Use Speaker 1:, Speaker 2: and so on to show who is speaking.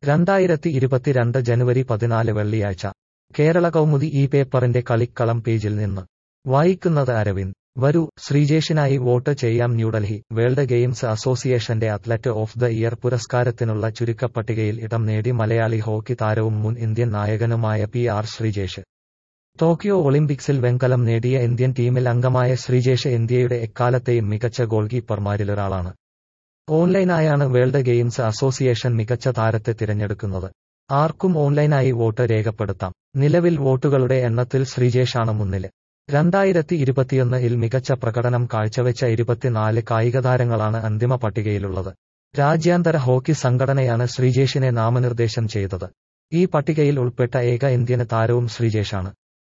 Speaker 1: രണ്ടായിരത്തി ഇരുപത്തിരണ്ട് ജനുവരി പതിനാല് വെള്ളിയാഴ്ച കേരള കൗമുദി ഈ പേപ്പറിന്റെ കളിക്കളം പേജിൽ നിന്ന് വായിക്കുന്നത് അരവിന്ദ് വരൂ ശ്രീജേഷിനായി വോട്ട് ചെയ്യാം ന്യൂഡൽഹി വേൾഡ് ഗെയിംസ് അസോസിയേഷന്റെ അത്ലറ്റ് ഓഫ് ദ ഇയർ പുരസ്കാരത്തിനുള്ള ചുരുക്കപ്പട്ടികയിൽ ഇടം നേടി മലയാളി ഹോക്കി താരവും മുൻ ഇന്ത്യൻ നായകനുമായ പി ആർ ശ്രീജേഷ് ടോക്കിയോ ഒളിമ്പിക്സിൽ വെങ്കലം നേടിയ ഇന്ത്യൻ ടീമിൽ അംഗമായ ശ്രീജേഷ് ഇന്ത്യയുടെ എക്കാലത്തെയും മികച്ച ഗോൾ കീപ്പർമാരിലൊരാളാണ് ഓൺലൈനായാണ് വേൾഡ് ഗെയിംസ് അസോസിയേഷൻ മികച്ച താരത്തെ തിരഞ്ഞെടുക്കുന്നത് ആർക്കും ഓൺലൈനായി വോട്ട് രേഖപ്പെടുത്താം നിലവിൽ വോട്ടുകളുടെ എണ്ണത്തിൽ ശ്രീജേഷാണ് മുന്നില് രണ്ടായിരത്തി ഇരുപത്തിയൊന്നിൽ മികച്ച പ്രകടനം കാഴ്ചവെച്ച ഇരുപത്തിനാല് കായികതാരങ്ങളാണ് അന്തിമ പട്ടികയിലുള്ളത് രാജ്യാന്തര ഹോക്കി സംഘടനയാണ് ശ്രീജേഷിനെ നാമനിർദ്ദേശം ചെയ്തത് ഈ പട്ടികയിൽ ഉൾപ്പെട്ട ഏക ഇന്ത്യന് താരവും ശ്രീജേഷാണ്